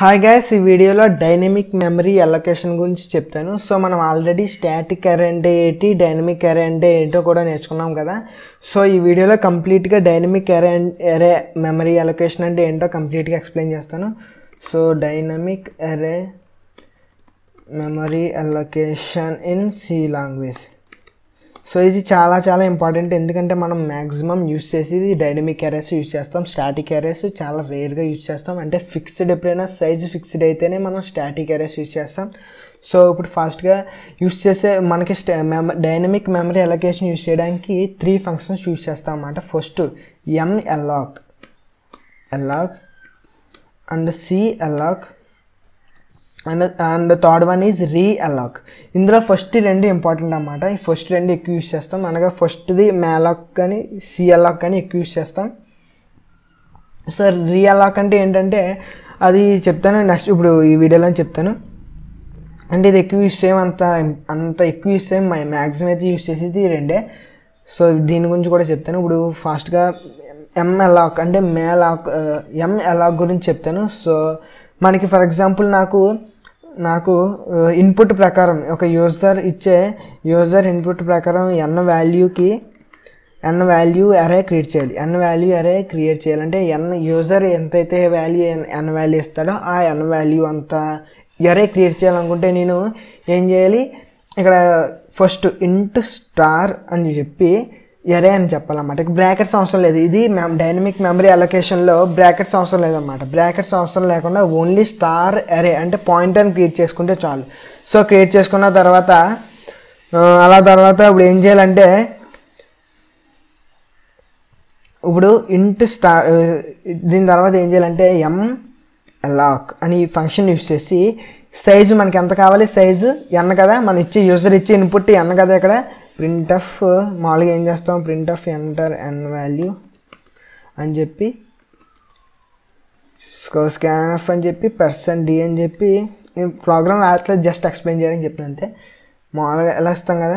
hi guys ఈ వీడియోలో dynamic memory allocation గురించి చెప్తాను సో మనం ఆల్రెడీ స్టాటిక్ అరే అంటే ఏంటి డైనమిక్ అరే అంటే ఏంటో కూడా నేర్చుకున్నాం కదా సో ఈ వీడియోలో కంప్లీట్గా డైనమిక్ అరే అరే మెమరీ అలొకేషన్ అంటే ఏంటో కంప్లీట్గా ఎక్స్ప్లెయిన్ చేస్తాను so dynamic array memory allocation in C language so ఇది చాలా చాలా ఇంపార్టెంట్ ఎందుకంటే మనం మ్యాక్సిమం యూస్ చేసేది డైనమిక్ ఎరేస్ యూస్ చేస్తాం స్టాటిక్ ఎరేస్ చాలా రేర్గా యూస్ చేస్తాం అంటే ఫిక్స్డ్ ఎప్పుడైనా సైజ్ ఫిక్స్డ్ అయితేనే మనం స్టాటిక్ ఎరేస్ యూస్ చేస్తాం సో ఇప్పుడు ఫాస్ట్గా యూస్ చేసే మనకి డైనమిక్ మెమరీ అలొకేషన్ యూస్ చేయడానికి త్రీ ఫంక్షన్స్ యూస్ చేస్తాం అన్నమాట first malloc malloc and calloc and and third one is realloc ఇందులో ఫస్ట్ రెండు ఇంపార్టెంట్ అన్నమాట ఈ ఫస్ట్ రెండు ఎక్కువ యూస్ చేస్తాం అనగా ఫస్ట్ది మ్యాలాక్ కానీ సి అలాక్ కానీ ఎక్కువ యూస్ చేస్తాం సో రీ అలాక్ అంటే ఏంటంటే అది చెప్తాను నెక్స్ట్ ఇప్పుడు ఈ వీడియోలో చెప్తాను అంటే ఇది ఎక్కువ యూస్ చేయం అంత అంత ఎక్కువ యూస్ చేయం మ్యాక్సిమం అయితే యూస్ చేసేది ఈ రెండే సో దీని గురించి కూడా చెప్తాను ఇప్పుడు ఫాస్ట్గా ఎం ఎలాక్ అంటే మేలాక్ ఎం ఎలాక్ గురించి చెప్తాను సో మనకి ఫర్ ఎగ్జాంపుల్ నాకు నాకు ఇన్పుట్ ప్రకారం ఒక యూజర్ ఇచ్చే యూజర్ ఇన్పుట్ ప్రకారం ఎన్ వాల్యూకి ఎన్ వాల్యూ అరే క్రియేట్ చేయాలి ఎన్ వాల్యూ అరే క్రియేట్ చేయాలంటే ఎన్ యూజర్ ఎంతైతే వాల్యూ ఎన్ వాల్యూ ఇస్తాడో ఆ ఎన్ వాల్యూ అంత అరే క్రియేట్ చేయాలనుకుంటే నేను ఏం చేయాలి ఇక్కడ ఫస్ట్ ఇంట్ స్టార్ అని చెప్పి ఎరే అని చెప్పాలన్నమాట బ్రాకెట్స్ అవసరం లేదు ఇది డైనమిక్ మెమరీ అలొకేషన్లో బ్రాకెట్స్ అవసరం లేదన్నమాట బ్రాకెట్స్ అవసరం లేకుండా ఓన్లీ స్టార్ ఎరే అంటే పాయింట్ అని క్రియేట్ చేసుకుంటే చాలు సో క్రియేట్ చేసుకున్న తర్వాత అలా తర్వాత ఇప్పుడు ఏం చేయాలంటే ఇప్పుడు ఇంట్ స్టార్ దీని తర్వాత ఏం చేయాలంటే ఎం లాక్ అని ఫంక్షన్ యూస్ చేసి సైజు మనకి ఎంత కావాలి సైజు ఎన్న కదా మన ఇచ్చే యూజర్ ఇచ్చే ఇన్పుట్ ఎన్న కదా ఇక్కడ ప్రింట్ ఆఫ్ మామూలుగా ఏం చేస్తాం printf enter n value అని చెప్పి స్కాన్ ఆఫ్ అని చెప్పి పర్సన్ డి అని చెప్పి నేను ప్రోగ్రామ్ రాయట్లేదు జస్ట్ ఎక్స్ప్లెయిన్ చేయడానికి చెప్పిన అంతే మామూలుగా ఎలా ఇస్తాం కదా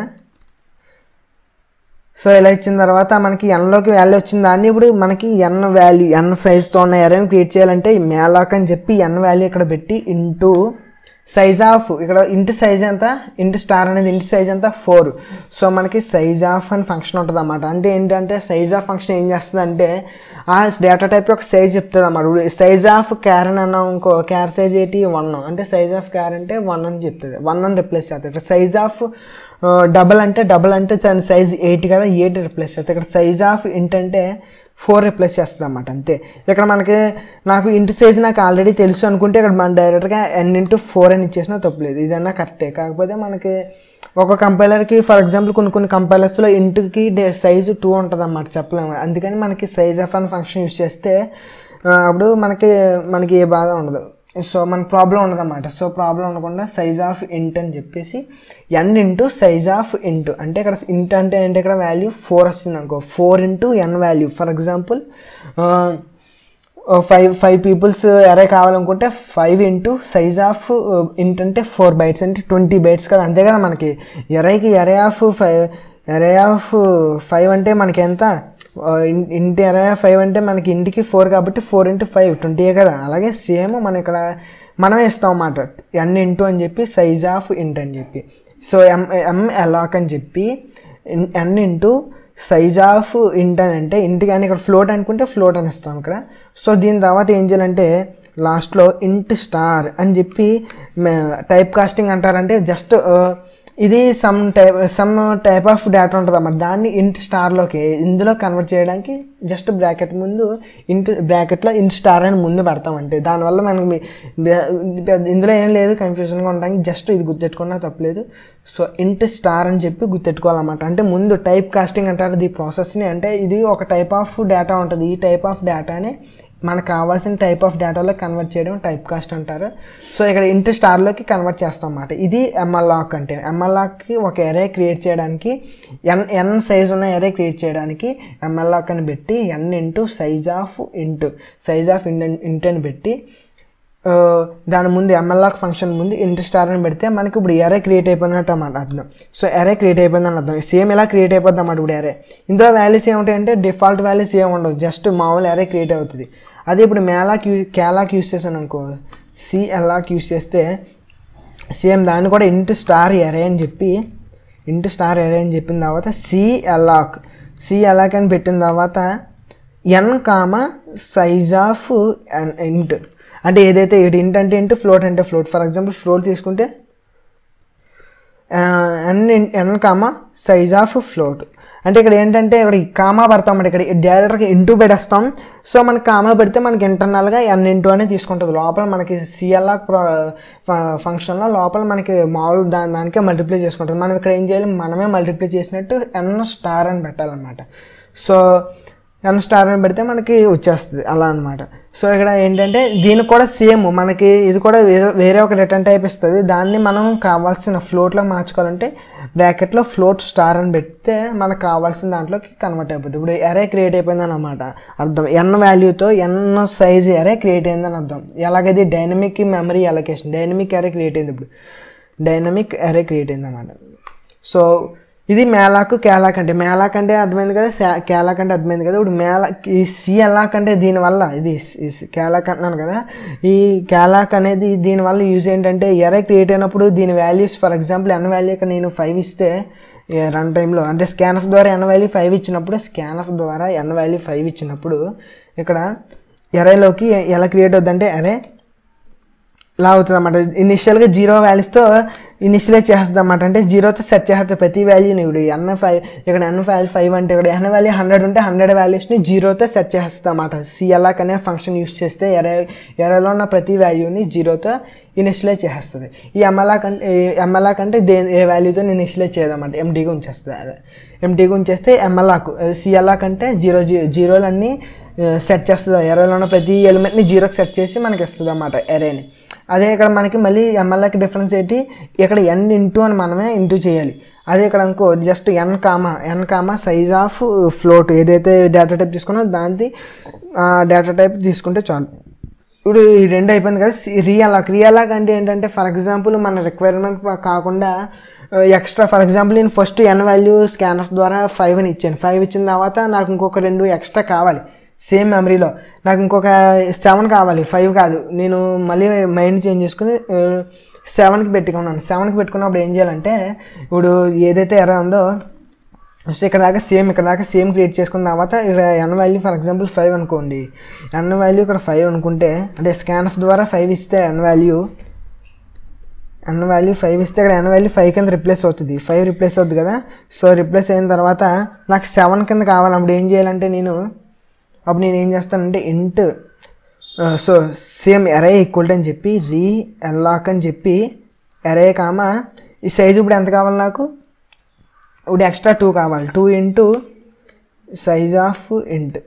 సో ఇలా ఇచ్చిన తర్వాత మనకి ఎన్లోకి వాల్యూ వచ్చిన దాన్ని ఇప్పుడు మనకి ఎన్ వాల్యూ ఎన్ సైజ్తో ఉన్న ఎరేని క్రియేట్ చేయాలంటే మేలాక్ అని చెప్పి ఎన్ వాల్యూ ఇక్కడ పెట్టి ఇంటూ సైజ్ ఆఫ్ ఇక్కడ ఇంటి సైజ్ ఎంత ఇంటి స్టార్ అనేది ఇంటి సైజ్ ఎంత ఫోర్ సో మనకి సైజ్ ఆఫ్ అని ఫంక్షన్ ఉంటుంది అన్నమాట అంటే ఏంటంటే సైజ్ ఆఫ్ ఫంక్షన్ ఏం చేస్తుంది అంటే ఆ డేటా టైప్ యొక్క సైజ్ చెప్తుంది అన్నమాట సైజ్ ఆఫ్ క్యార్ అని అన్నాం ఇంకో క్యార్ సైజ్ ఏంటి వన్ అంటే సైజ్ ఆఫ్ క్యార్ అంటే వన్ అని చెప్తుంది వన్ అని రిప్లేస్ చేస్తుంది ఇక్కడ సైజ్ ఆఫ్ డబల్ అంటే డబల్ అంటే సైజ్ ఎయిట్ కదా ఎయిట్ రిప్లేస్ చేస్తుంది ఇక్కడ సైజ్ ఆఫ్ ఇంట్ అంటే ఫోర్ రిప్లేస్ చేస్తుంది అన్నమాట అంతే ఇక్కడ మనకి నాకు ఇంటి సైజ్ నాకు ఆల్రెడీ తెలుసు అనుకుంటే ఇక్కడ మన డైరెక్ట్గా ఎన్ ఇంటూ ఫోర్ అని ఇచ్చేసినా తప్పలేదు ఇదన్నా కరెక్టే కాకపోతే మనకి ఒక కంపైలర్కి ఫర్ ఎగ్జాంపుల్ కొన్ని కొన్ని కంపైలర్స్లో ఇంటికి సైజు టూ ఉంటుంది అన్నమాట చెప్పలేము అందుకని మనకి సైజ్ ఆఫ్ అని ఫంక్షన్ యూస్ చేస్తే అప్పుడు మనకి మనకి ఏ బాధ ఉండదు సో మన ప్రాబ్లం ఉండదన్నమాట సో ప్రాబ్లం ఉండకుండా సైజ్ ఆఫ్ ఇంట్ అని చెప్పేసి ఎన్ ఇంటూ సైజ్ ఆఫ్ ఇంట్ అంటే ఇక్కడ ఇంట్ అంటే ఏంటి ఇక్కడ వాల్యూ ఫోర్ వస్తుంది అనుకో four into n value for example five five peoples array కావాలనుకుంటే five into size of int అంటే ఫోర్ బైట్స్ అంటే ట్వంటీ బైట్స్ కదా అంతే కదా మనకి ఎరేకి array of five array of five అంటే మనకి ఎంత ఇంటి ఎరే ఫైవ్ అంటే మనకి ఇంటికి ఫోర్ కాబట్టి ఫోర్ ఇంటూ ఫైవ్ ట్వంటీయే కదా అలాగే సేమ్ మనం ఇక్కడ మనమే ఇస్తాం అన్నమాట ఎన్ ఇంటూ అని చెప్పి సైజ్ ఆఫ్ ఇంట్ అని చెప్పి సో ఎం ఎం ఎలాక్ అని చెప్పి ఎన్ ఇంటూ సైజ్ ఆఫ్ ఇంట్ అని అంటే ఇంటి కానీ ఇక్కడ ఫ్లోట్ అనుకుంటే ఫ్లోట్ అని ఇస్తాం ఇక్కడ సో దీని తర్వాత ఏం చేయాలంటే లాస్ట్లో ఇంట్ స్టార్ అని చెప్పి టైప్ కాస్టింగ్ అంటారంటే జస్ట్ ఇది some type some type of data ఉంటుంది అన్నమాట దాన్ని ఇంట్ స్టార్లోకి ఇందులో కన్వర్ట్ చేయడానికి జస్ట్ బ్రాకెట్ ముందు ఇంట్ బ్రాకెట్లో ఇంట్ స్టార్ అని ముందు పెడతామంటే దానివల్ల మనకి ఇందులో ఏం లేదు కన్ఫ్యూజన్గా ఉండడానికి జస్ట్ ఇది గుర్తెట్టుకున్నా తప్పలేదు సో ఇంట్ స్టార్ అని చెప్పి గుర్తెట్టుకోవాలన్నమాట అంటే ముందు టైప్ కాస్టింగ్ అంటారు ఈ ప్రాసెస్ని అంటే ఇది ఒక టైప్ ఆఫ్ డేటా ఉంటుంది ఈ టైప్ ఆఫ్ డేటాని మనకు కావాల్సిన టైప్ ఆఫ్ డేటాలో కన్వర్ట్ చేయడం టైప్ కాస్ట్ అంటారు సో ఇక్కడ ఇంటి స్టార్లోకి కన్వర్ట్ చేస్తాం అన్నమాట ఇది ఎంఎల్లాక్ అంటే ఎంఎల్లాక్కి ఒక ఎరే క్రియేట్ చేయడానికి ఎన్ ఎన్ సైజ్ ఉన్న ఎరే క్రియేట్ చేయడానికి ఎంఎల్లాక్ అని పెట్టి n into size of into size of int అని పెట్టి దాని ముందు ఎంఎల్ఆక్ ఫంక్షన్ ముందు ఇంట్ స్టార్ అని పెడితే మనకి ఇప్పుడు ఎరే క్రియేట్ అయిపోయినట్టు అన్నమాట అర్థం సో ఎరే క్రియేట్ అయిపోయిందని అర్థం సేమ్ ఇలా క్రియేట్ అయిపోద్ది అన్నమాట ఇప్పుడు ఎరే ఇందులో వాల్యూస్ ఏముంటాయంటే డిఫాల్ట్ వాల్యూస్ ఏమి ఉండవు జస్ట్ మామూలు ఎరే క్రియేట్ అవుతుంది అదే ఇప్పుడు మేలాక్ యూ కేలాక్ యూస్ చేశాను అనుకో సి ఎల్లాక్ యూస్ చేస్తే సేమ్ దాన్ని కూడా ఇంటి స్టార్ ఎరే అని చెప్పి ఇంటి స్టార్ ఎరే అని చెప్పిన తర్వాత సి ఎల్లాక్ సి ఎల్లాక్ అని పెట్టిన తర్వాత ఎన్ కామ సైజ్ ఆఫ్ ఇంట్ అంటే ఏదైతే ఇటు ఇంట్ అంటే ఇంట్ ఫ్లోట్ అంటే ఫ్లోట్ ఫర్ ఎగ్జాంపుల్ ఫ్లోట్ తీసుకుంటే n n comma size of float అంటే ఇక్కడ ఏంటంటే ఇక్కడ కామా పెడతాం ఇక్కడ డైరెక్ట్గా ఇంటూ పెట్టేస్తాం సో మనకి కామా పెడితే మనకి ఇంటర్నల్గా ఎన్ ఇంటూ అనేది తీసుకుంటుంది లోపల మనకి సిఎల్ఆర్ ఫంక్షన్లో లోపల మనకి మామూలు దాని దానికే మల్టిప్లై చేసుకుంటుంది మనం ఇక్కడ ఏం చేయాలి మనమే మల్టిప్లై చేసినట్టు ఎన్ స్టార్ అని పెట్టాలన్నమాట సో ఎన్ స్టార్ అని పెడితే మనకి వచ్చేస్తుంది అలా అనమాట సో ఇక్కడ ఏంటంటే దీనికి కూడా సేమ్ మనకి ఇది కూడా వేరే వేరే ఒక రిటర్న్ టైప్ ఇస్తుంది దాన్ని మనం కావాల్సిన ఫ్లోట్లో మార్చుకోవాలంటే బ్రాకెట్లో ఫ్లోట్ స్టార్ అని పెడితే మనకు కావాల్సిన దాంట్లోకి కన్వర్ట్ అయిపోతుంది ఇప్పుడు ఎరే క్రియేట్ అయిపోయిందని అనమాట అర్థం ఎన్ వాల్యూతో ఎన్ సైజ్ ఎరే క్రియేట్ అయిందని అర్థం ఎలాగైతే dynamic memory allocation dynamic array create అయింది ఇప్పుడు డైనమిక్ ఎరే క్రియేట్ అయింది అనమాట సో ఇది మేలాకు కేలాక్ అంటే మేలాక్ అంటే అర్థమైంది కదా శా- కేలాక్ అంటే అర్థమైంది కదా ఇప్పుడు మేలా ఈ సి ఎలాక్ అంటే దీనివల్ల ఇది స్- ఈ స్- కేలాక్ అంటున్నాను కదా ఈ కేలాక్ అనేది దీనివల్ల యూజ్ ఏంటంటే ఎరే క్రియేట్ అయినప్పుడు దీని values for example n value ఇక్కడ నేను ఫైవ్ ఇస్తే రన్ టైంలో అంటే స్కానఫ్ ద్వారా ఎన్ వాల్యూ ఫైవ్ ఇచ్చినప్పుడు స్కానఫ్ ద్వారా ఎన్ వాల్యూ ఫైవ్ ఇచ్చినప్పుడు ఇక్కడ ఎరేలోకి ఎలా క్రియేట్ అవుతుందంటే అరే ఇలా అవుతుంది అన్నమాట ఇనిషియల్గా జీరో వాల్యూస్తో ఇనిషియలైజ్ చేస్తుంది అన్నమాట అంటే జీరోతో సెట్ చేస్తుంది ప్రతి వాల్యూని ఇప్పుడు ఎన్ ఫైవ్ ఇక్కడ ఎన్ వాల్యూ ఫైవ్ అంటే ఇక్కడ ఎన్ వాల్యూ హండ్రెడ్ ఉంటే హండ్రెడ్ వాల్యూస్ని జీరోతో సెట్ చేస్తుంది అన్నమాట సిఎల్ఆక్ అనే ఫంక్షన్ యూస్ చేస్తే ఎరే ఎరేలో ఉన్న ప్రతి వాల్యూని జీరోతో ఇనిషియలైజ్ చేస్తుంది ఈ ఎంఎల్ఆక్ అంటే ఎంఎల్ఆక్ అంటే దే ఏ వాల్యూతో ఇనిషియలైజ్ చేయదన్నమాట ఎంటీగా ఉంచేస్తుంది ఎంటీగా ఉంచేస్తే ఎంఎల్ఆక్ సిఎల్ఆక్ అంటే జీరో జీ జీరోలన్నీ సెట్ చేస్తుంది ఎరేలో ఉన్న ప్రతి ఎలిమెంట్ని జీరోకి సెట్ చేసి మనకి ఇస్తుంది అన్నమాట ఎరేని అదే ఇక్కడ మనకి మళ్ళీ ఎంఎల్ఏకి డిఫరెన్స్ ఏంటి ఇక్కడ ఎన్ ఇంటూ అని మనమే ఇంటూ చేయాలి అదే ఇక్కడ ఇంకో just n comma n comma size of float ఏదైతే డేటా టైప్ తీసుకున్నా దానికి డేటా టైప్ తీసుకుంటే చాలు ఇప్పుడు ఈ రెండు అయిపోయింది కదా రియలాక్ రియలాక్ అంటే ఏంటంటే ఫర్ ఎగ్జాంపుల్ మన రిక్వైర్మెంట్ కాకుండా ఎక్స్ట్రా ఫర్ ఎగ్జాంపుల్ నేను ఫస్ట్ ఎన్ వాల్యూ స్కానర్స్ ద్వారా ఫైవ్ అని ఇచ్చాను ఫైవ్ ఇచ్చిన తర్వాత నాకు ఇంకొక రెండు ఎక్స్ట్రా కావాలి సేమ్ మెమరీలో నాకు ఇంకొక సెవెన్ కావాలి ఫైవ్ కాదు నేను మళ్ళీ మైండ్ చేంజ్ చేసుకుని సెవెన్కి పెట్టుకున్నాను సెవెన్కి పెట్టుకున్నప్పుడు ఏం చేయాలంటే ఇప్పుడు ఏదైతే ఎర్ర ఉందో సో ఇక్కడ దాకా సేమ్ ఇక్కడ దాకా సేమ్ క్రియేట్ చేసుకున్న తర్వాత ఇక్కడ n value for example five అనుకోండి ఎన్ వాల్యూ ఇక్కడ ఫైవ్ అనుకుంటే అంటే స్కానఫ్ ద్వారా ఫైవ్ ఇస్తే n value n value five ఇస్తే ఇక్కడ ఎన్ వాల్యూ ఫైవ్ కింద రిప్లేస్ అవుతుంది ఫైవ్ రిప్లేస్ అవుతుంది కదా సో రిప్లేస్ అయిన తర్వాత నాకు సెవెన్ కింద కావాలి అప్పుడు ఏం చేయాలంటే నేను అప్పుడు నేను ఏం చేస్తానంటే ఇంట్ సో సేమ్ ఎరే ఈక్వల్ అని చెప్పి రీ ఎల్లాక్ అని చెప్పి ఎరే కామా ఈ సైజు ఇప్పుడు ఎంత కావాలి నాకు ఇప్పుడు ఎక్స్ట్రా టూ కావాలి two into size of int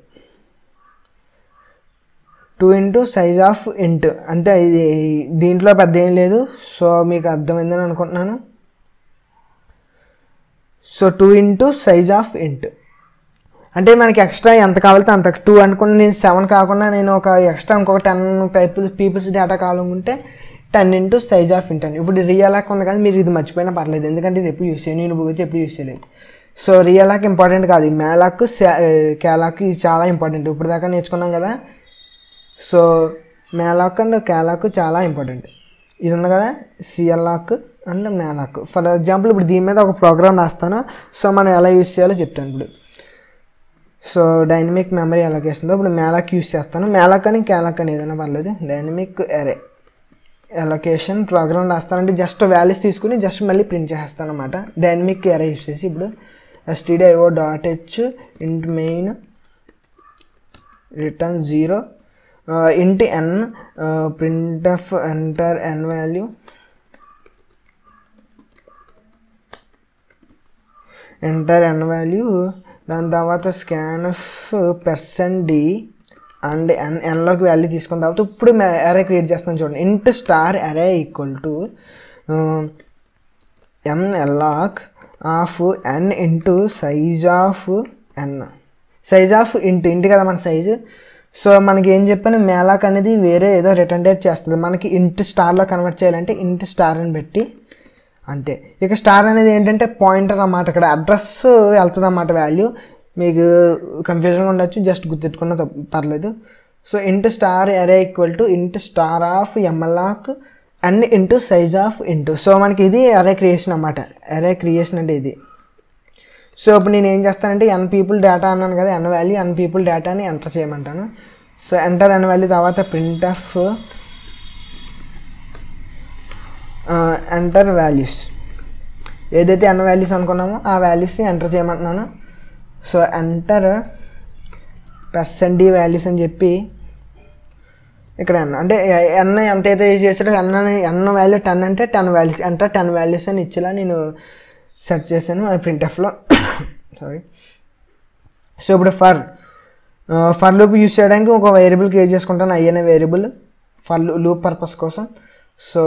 two into size of int అంటే ఇది దీంట్లో పెద్ద ఏం లేదు సో మీకు అర్థమైందని అనుకుంటున్నాను so two into size of int అంటే మనకి ఎక్స్ట్రా ఎంత కావాలితే అంత టూ అనుకున్న నేను సెవెన్ కాకుండా నేను ఒక ఎక్స్ట్రా ఇంకొక టెన్ పీపుల్ పీపుల్స్ డేటా కావాలనుకుంటే ten into size of int అని ఇప్పుడు రియలాక్ ఉంది కానీ మీరు ఇది మర్చిపోయినా పర్లేదు ఎందుకంటే ఇది ఎప్పుడు యూస్ చేయను నేను గురించి ఎప్పుడు యూస్ చేయలేదు సో రియలాక్ ఇంపార్టెంట్ కాదు ఈ మేలాక్ క్యాలాక్ ఇది చాలా ఇంపార్టెంట్ ఇప్పుడు దాకా నేర్చుకున్నాం కదా సో మేలాక్ అండ్ క్యాలాక్ చాలా ఇంపార్టెంట్ ఇది ఉంది కదా calloc and malloc for example ఇప్పుడు దీని మీద ఒక ప్రోగ్రామ్ రాస్తాను సో మనం ఎలా యూస్ చేయాలో చెప్తాను ఇప్పుడు సో డైనమిక్ మెమరీ అలొకేషన్లో ఇప్పుడు మేలాక్ యూస్ చేస్తాను మేలాక్ అని క్యాలాక్ అని ఏదైనా పర్లేదు డైనమిక్ ఎరే అలొకేషన్ ప్రోగ్రామ్ రాస్తానంటే జస్ట్ వాల్యూస్ తీసుకుని జస్ట్ మళ్ళీ ప్రింట్ చేస్తాను అనమాట డైనమిక్ ఎరే యూస్ చేసి ఇప్పుడు STDIO dot h int main return zero int n printf enter n value enter n value దాని తర్వాత scanf percent d and n ఎన్లోకి వాల్యూ తీసుకున్న తర్వాత ఇప్పుడు అరే క్రియేట్ చేస్తాను చూడండి int star array equal to n malloc of n into size of n size of int int కదా మన సైజు సో మనకి ఏం చెప్పాను మేలాక్ అనేది వేరే ఏదో రిటర్న్ టైప్ చేస్తుంది మనకి ఇంట్ స్టార్లో కన్వర్ట్ చేయాలంటే ఇంట్ స్టార్ అని పెట్టి అంతే ఇక స్టార్ అనేది ఏంటంటే పాయింటర్ అన్నమాట ఇక్కడ అడ్రస్ వెళ్తుంది అన్నమాట వాల్యూ మీకు కన్ఫ్యూజన్గా ఉండొచ్చు జస్ట్ గుర్తెట్టుకున్న తప్ప- పర్లేదు so int star array equal to int star of malloc and into size of into so మనకి ఇది అరే క్రియేషన్ అన్నమాట అరే క్రియేషన్ అంటే ఇది సో ఇప్పుడు నేను ఏం చేస్తానంటే ఎన్ పీపుల్ డేటా అన్నాను కదా ఎన్ వాల్యూ ఎన్ పీపుల్ డేటాని ఎంటర్ చేయమంటాను సో ఎంటర్ ఎన్ వాల్యూ తర్వాత ప్రింట్ ఆఫ్ ఎంటర్ వాల్యూస్ ఏదైతే ఎన్ వాల్యూస్ అనుకున్నామో ఆ వాల్యూస్ని ఎంటర్ చేయమంటున్నాను so enter percent d values అని చెప్పి ఇక్కడ ఎన్ అంటే ఎన్ ఎంత అయితే చేసాడో ఎన్ ఎన్ వాల్యూ టెన్ అంటే ten values enter ten values అని ఇచ్చేలా నేను సెట్ చేశాను ప్రింట్ ఎఫ్లో సారీ సో ఇప్పుడు ఫర్ ఫర్ లూప్ యూస్ చేయడానికి ఒక వేరియబుల్ క్రియేట్ చేసుకుంటాను ఐ అనే వేరియబుల్ ఫర్ లూప్ పర్పస్ కోసం so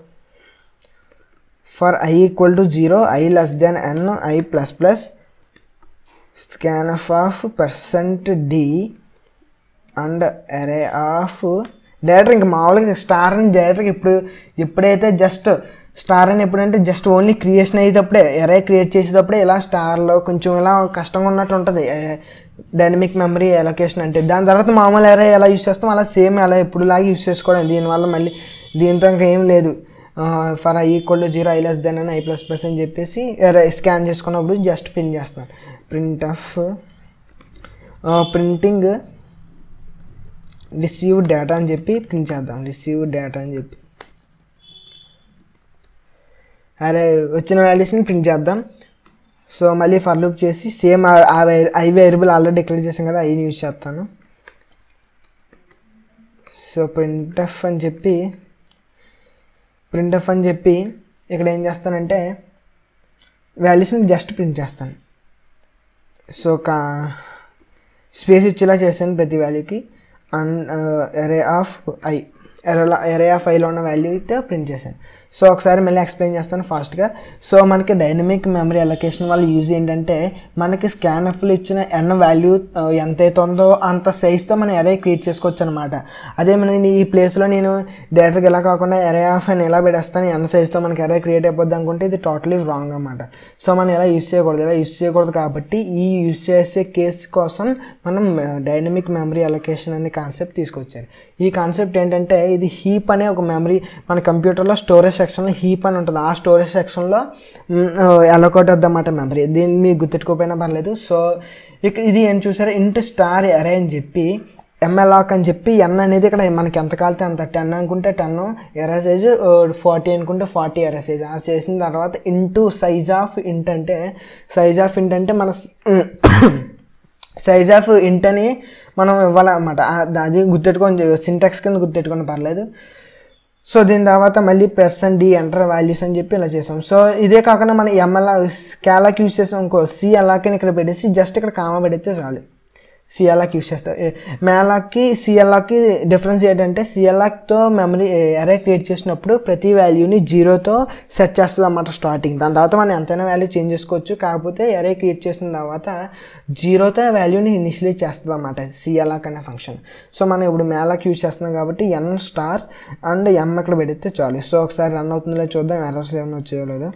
for i equal to zero i less than n i plus plus scanf of percent d and array of director ఇంక మామూలుగా star అని డైరెక్టర్గా ఇప్పుడు ఎప్పుడైతే జస్ట్ స్టార్ అని ఎప్పుడంటే జస్ట్ ఓన్లీ క్రియేషన్ అయ్యేటప్పుడే ఎరే క్రియేట్ చేసేటప్పుడే ఇలా స్టార్లో కొంచెం ఇలా కష్టంగా ఉన్నట్టు ఉంటుంది డైనమిక్ మెమరీ ఎలొకేషన్ అంటే దాని తర్వాత మామూలు ఎరే ఎలా యూస్ చేస్తాం అలా సేమ్ అలా ఎప్పుడులాగా యూస్ చేసుకోవడం దీనివల్ల మళ్ళీ దీంతో ఇంకా ఏం లేదు for i equal to zero i less than అని ఐ ప్లస్ ప్లస్ అని చెప్పేసి స్కాన్ చేసుకున్నప్పుడు జస్ట్ ప్రింట్ చేస్తాను printf printing receive data అని చెప్పి ప్రింట్ చేద్దాం రిసీవ్ డేటా అని చెప్పి అరే వచ్చిన వాల్యూస్ని ప్రింట్ చేద్దాం సో మళ్ళీ ఫర్ లూప్ చేసి same i variable already declare చేసాం కదా ఐని యూజ్ చేస్తాను సో ప్రింట్ ఎఫ్ అని చెప్పి ప్రింట్ ఎఫ్ అని చెప్పి ఇక్కడ ఏం చేస్తానంటే వాల్యూస్ని జస్ట్ ప్రింట్ చేస్తాను సో కా స్పేస్ ఇచ్చేలా చేశాను ప్రతి వాల్యూకి అండ్ ఎరే ఆఫ్ ఐ ఎరేలా ఎరే ఆఫ్ ఐలో ఉన్న వాల్యూ అయితే ప్రింట్ చేశాను సో ఒకసారి మళ్ళీ ఎక్స్ప్లెయిన్ చేస్తాను ఫాస్ట్గా సో మనకి డైనమిక్ మెమరీ అలొకేషన్ వల్ల యూజ్ ఏంటంటే మనకి స్కాన్ఎఫ్లో ఇచ్చిన ఎన్ వాల్యూ ఎంతైతే ఉందో అంత సైజ్తో మనం ఎరే క్రియేట్ చేసుకోవచ్చు అనమాట అదే మన ఈ ప్లేస్లో నేను డైరెక్ట్గా ఇలా కాకుండా ఎరే ఆఫ్ అని ఎలా పెడేస్తాను ఎన్ సైజ్తో మనకి ఎరే క్రియేట్ అయిపోద్ది అనుకుంటే ఇది టోటలీ రాంగ్ అనమాట సో మనం ఇలా యూస్ చేయకూడదు ఇలా యూస్ చేయకూడదు కాబట్టి ఈ యూస్ చేసే కేసు కోసం మనం డైనమిక్ మెమరీ అలొకేషన్ అనే కాన్సెప్ట్ తీసుకొచ్చారు ఈ కాన్సెప్ట్ ఏంటంటే ఇది హీప్ అనే ఒక మెమరీ మన కంప్యూటర్లో స్టోరేజ్ సెక్షన్లో హీప్ అని ఉంటుంది ఆ స్టోరేజ్ సెక్షన్లో అలొకేట్ వద్దన్నమాట మెమరీ దీన్ని మీకు గుర్తెట్టుకోకపోయినా పర్లేదు సో ఇక ఇది ఏం చూసారా ఇంట్ స్టార్ అరే అని చెప్పి ఎంఎల్ఆక్ అని చెప్పి ఎన్ అనేది ఇక్కడ మనకి ఎంత కాలితే అంత టెన్ అనుకుంటే టెన్ ఎరా సైజ్ ఫార్టీ అనుకుంటే ఫార్టీ ఎరా సైజ్ ఆ చేసిన తర్వాత ఇంటూ సైజ్ ఆఫ్ ఇంట్ అంటే సైజ్ ఆఫ్ ఇంట్ అంటే మన సైజ్ ఆఫ్ ఇంట్ అని మనం ఇవ్వాలన్నమాట అది గుర్తెట్టుకొని సింటాక్స్ కింద గుర్తెట్టుకొని పర్లేదు సో దీని తర్వాత మళ్ళీ పర్సన్ డి ఎంటర్ వాల్యూస్ అని చెప్పి ఇలా చేసాం సో ఇదే కాకుండా మనం ఎంఎల్ఆ స్కాలాకి యూస్ చేసాం ఇంకో సి అలాకి ఇక్కడ పెట్టేసి జస్ట్ ఇక్కడ కామ పెడితే చాలు సిఎల్ఆక్ యూస్ చేస్తారు మేలాక్కి సిఎల్ఆక్కి డిఫరెన్స్ ఏంటంటే సిఎల్ఆక్తో మెమరీ అరే క్రియేట్ చేసినప్పుడు ప్రతి వాల్యూని జీరోతో సెట్ చేస్తుంది అన్నమాట స్టార్టింగ్ దాని తర్వాత మనం ఎంతైనా వాల్యూ చేంజ్ చేసుకోవచ్చు కాకపోతే అరే క్రియేట్ చేసిన తర్వాత జీరోతో వాల్యూని ఇనిషియలైజ్ చేస్తుంది అన్నమాట సిఎల్ఆక్ అనే ఫంక్షన్ సో మనం ఇప్పుడు మేలాక్ యూస్ చేస్తున్నాం కాబట్టి ఎన్ స్టార్ అండ్ ఎం ఇక్కడ పెడితే చాలు సో ఒకసారి రన్ అవుతుందో చూద్దాం ఎర్రర్స్ ఏమైనా వచ్చాయో లేదో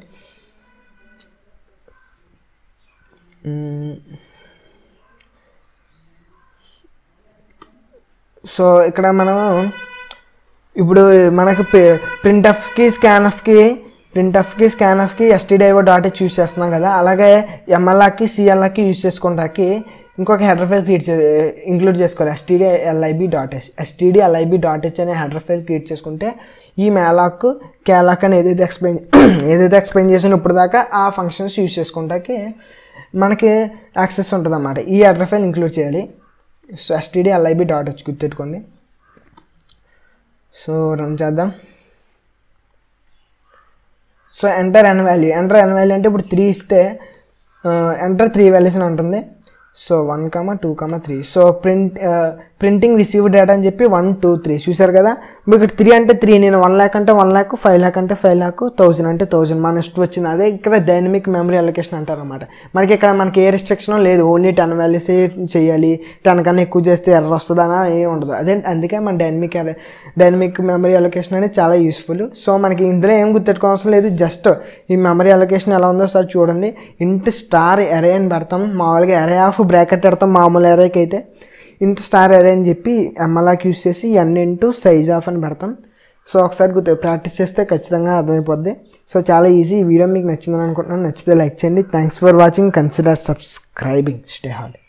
సో ఇక్కడ మనం ఇప్పుడు మనకు ప్రింట్ ఎఫ్కి స్కాన్ ఎఫ్కి ప్రింట్ ఎఫ్కి స్కాన్ ఎఫ్కి ఎస్టీడీఐఓ డాట్ హెచ్ యూస్ చేస్తున్నాం కదా అలాగే ఎంఎల్ఆర్కి సిఎల్ఆర్కి యూస్ చేసుకుంటాకి ఇంకొక హెడర్ ఫైల్ క్రియేట్ చే ఇంక్లూడ్ చేసుకోవాలి STD LIB dot h STD LIB dot h అనే హెడర్ ఫైల్ క్రియేట్ చేసుకుంటే ఈ మేలాక్ కేలాక్ అని ఏదైతే ఎక్స్ప్లెయిన్ ఏదైతే ఎక్స్ప్లెయిన్ చేసిన ఇప్పుడు దాకా ఆ ఫంక్షన్స్ యూస్ చేసుకుంటాకి మనకి యాక్సెస్ ఉంటుంది అన్నమాట ఈ హెడర్ ఫైల్ ఇంక్లూడ్ చేయాలి సో ఎస్టీడీ ఎల్ఐబి డాట్ వచ్చి గుర్తెట్టుకోండి సో రన్ చేద్దాం so enter n value enter n value అంటే ఇప్పుడు త్రీ ఇస్తే ఎంటర్ త్రీ వాల్యూస్ అని ఉంటుంది so one comma two comma three so print printing receive data అని చెప్పి వన్ టూ త్రీ చూసారు కదా మీకు ఇక్కడ త్రీ అంటే త్రీ నేను వన్ ల్యాక్ అంటే వన్ ల్యాక్ ఫైవ్ ల్యాక్ అంటే ఫైవ్ ల్యాక్ థౌజండ్ అంటే థౌజండ్ మన ఇష్టం వచ్చింది అదే ఇక్కడ డైనమిక్ మెమరీ అలొకేషన్ అంటారు అనమాట మనకి ఇక్కడ మనకి ఏ రిస్ట్రిక్షన్ లేదు ఓన్లీ టెన్ వాల్యూస్ చేయాలి టెన్ కన్నా ఎక్కువ చేస్తే ఎర్ర వస్తుందనా ఏం ఉండదు అదే అందుకే మన డైనమిక్ డైనమిక్ మెమరీ అలొకేషన్ అనేది చాలా యూస్ఫుల్ సో మనకి ఇందులో ఏం గుర్తెట్టుకోవాల్సిన లేదు జస్ట్ ఈ మెమరీ అలొకేషన్ ఎలా ఉందో సార్ చూడండి ఇంట్ స్టార్ ఎరే అని పెడతాం మామూలుగా ఎరే ఆఫ్ బ్రాకెట్ పెడతాం మామూలు ఎరేకి అయితే ఇంటూ స్టార్ అరే అని చెప్పి ఎంఎల్ఆకి యూస్ చేసి ఎన్ ఇంటూ సైజ్ ఆఫ్ అని పెడతాం సో ఒకసారి గుర్తు ప్రాక్టీస్ చేస్తే ఖచ్చితంగా అర్థమైపోద్ది సో చాలా ఈజీ ఈ వీడియో మీకు నచ్చిందని అనుకుంటున్నాను నచ్చితే లైక్ చేయండి thanks for watching consider subscribing stay hard